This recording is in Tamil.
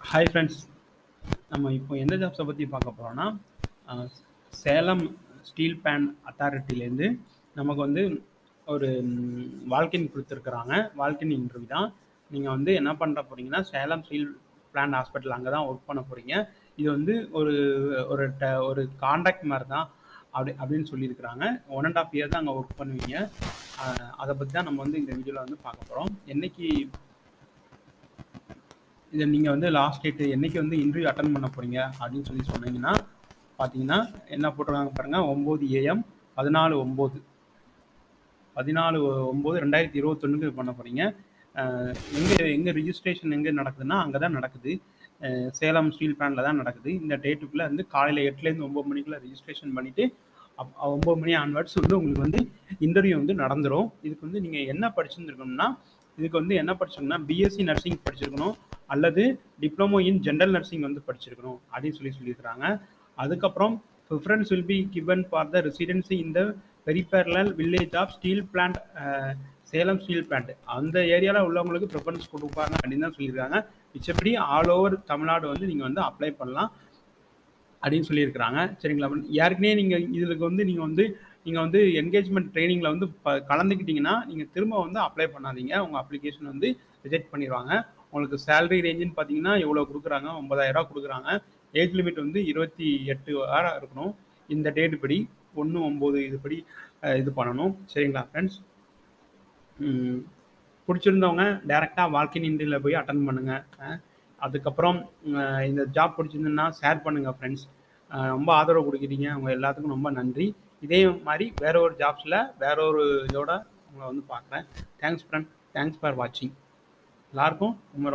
ஹாய் ஃப்ரெண்ட்ஸ் நம்ம இப்போ எந்த ஜாப்ஸை பற்றி பார்க்க போகிறோம்னா சேலம் ஸ்டீல் பேன் அத்தாரிட்டிலேருந்து நமக்கு வந்து ஒரு வாழ்க்கைன் கொடுத்துருக்குறாங்க வாழ்க்கைன் இன்டர்வியூ தான் நீங்கள் வந்து என்ன பண்ணுற போகிறீங்கன்னா சேலம் ஸ்டீல் பிளான்ட் ஹாஸ்பிட்டல் அங்கே தான் ஒர்க் பண்ண போகிறீங்க இது வந்து ஒரு ஒரு ட ஒரு கான்ட்ராக்ட் மாதிரி தான் அப்படி அப்படின்னு சொல்லியிருக்கிறாங்க ஒன் அண்ட் ஆஃப் இயர் தான் அங்கே ஒர்க் பண்ணுவீங்க அஹ் அதை பற்றி தான் நம்ம வந்து இந்த வீடியோவில் வந்து பார்க்க போகிறோம் என்னைக்கு இதை நீங்கள் வந்து லாஸ்ட் டேட்டு என்னைக்கு வந்து இன்டர்வியூ அட்டன் பண்ண போகிறீங்க அப்படின்னு சொல்லி சொன்னீங்கன்னா பார்த்தீங்கன்னா என்ன போட்டிருக்காங்க பாருங்கள் ஒம்பது ஏஎம் பதினாலு ஒம்பது பதினாலு ஒம்பது ரெண்டாயிரத்தி இருபத்தொன்னுக்கு பண்ண போகிறீங்க எங்கே எங்கே ரிஜிஸ்ட்ரேஷன் எங்கே நடக்குதுன்னா அங்கே தான் நடக்குது அஹ் சேலம் ஸ்டீல் பிளான்ல தான் நடக்குது இந்த டேட்டுக்குள்ளே வந்து காலையில் எட்டுலேருந்து ஒம்பது மணிக்குள்ளே ரிஜிஸ்ட்ரேஷன் பண்ணிவிட்டு அப் ஒம்பது மணி ஆன்வர்ட்ஸ் வந்து உங்களுக்கு வந்து இன்டர்வியூ வந்து நடந்துடும் இதுக்கு வந்து நீங்கள் என்ன படிச்சிருந்துருக்கணும்னா இதுக்கு வந்து என்ன படிச்சிருக்கணும்னா பிஎஸ்சி நர்சிங் படிச்சிருக்கணும் அல்லது டிப்ளமோ இன் ஜென்ரல் நர்சிங் வந்து படிச்சிருக்கணும் அப்படின்னு சொல்லி சொல்லியிருக்கிறாங்க அதுக்கப்புறம் preference will be given for the residency in the peripheral village of steel plant Salem steel plant அந்த ஏரியாவில் உள்ளவங்களுக்கு ப்ரிஃபரன்ஸ் கொடுப்பாங்க அப்படின்னு தான் சொல்லியிருக்காங்க மிச்சப்படி ஆல் ஓவர் தமிழ்நாடு வந்து நீங்கள் வந்து அப்ளை பண்ணலாம் அப்படின்னு சொல்லியிருக்கிறாங்க சரிங்களா ஏற்கனவே நீங்கள் இதுக்கு வந்து நீங்கள் வந்து நீங்கள் வந்து என்கேஜ்மெண்ட் ட்ரைனிங்கில் வந்து ப கலந்துக்கிட்டிங்கன்னா நீங்கள் திரும்ப வந்து அப்ளை பண்ணாதீங்க உங்கள் அப்ளிகேஷன் வந்து ரிஜெக்ட் பண்ணிடுவாங்க உங்களுக்கு சேலரி ரேஞ்சுன்னு பார்த்தீங்கன்னா எவ்வளோ கொடுக்குறாங்க ஒன்பதாயிரரூவா கொடுக்குறாங்க ஏஜ் லிமிட் வந்து இருபத்தி எட்டு வாரம் இருக்கணும் இந்த டேட் படி ஒன்று ஒம்பது இதுபடி இது பண்ணணும் சரிங்களா ஃப்ரெண்ட்ஸ் பிடிச்சிருந்தவங்க டேரெக்டாக வாழ்க்கை இன்டர்வியூவில் போய் அட்டன் பண்ணுங்கள் அதுக்கப்புறம் இந்த ஜாப் பிடிச்சிருந்துன்னா ஷேர் பண்ணுங்கள் ஃப்ரெண்ட்ஸ் ரொம்ப ஆதரவு கொடுக்குறீங்க உங்கள் எல்லாத்துக்கும் ரொம்ப நன்றி இதே மாதிரி வேற ஒரு ஜாப்ஸில் வேற ஒரு இதோட உங்களை வந்து பார்க்குறேன் தேங்க்ஸ் ஃப்ரெண்ட் தேங்க்ஸ் ஃபார் வாட்சிங் எல்லாருக்கும் ரொம்ப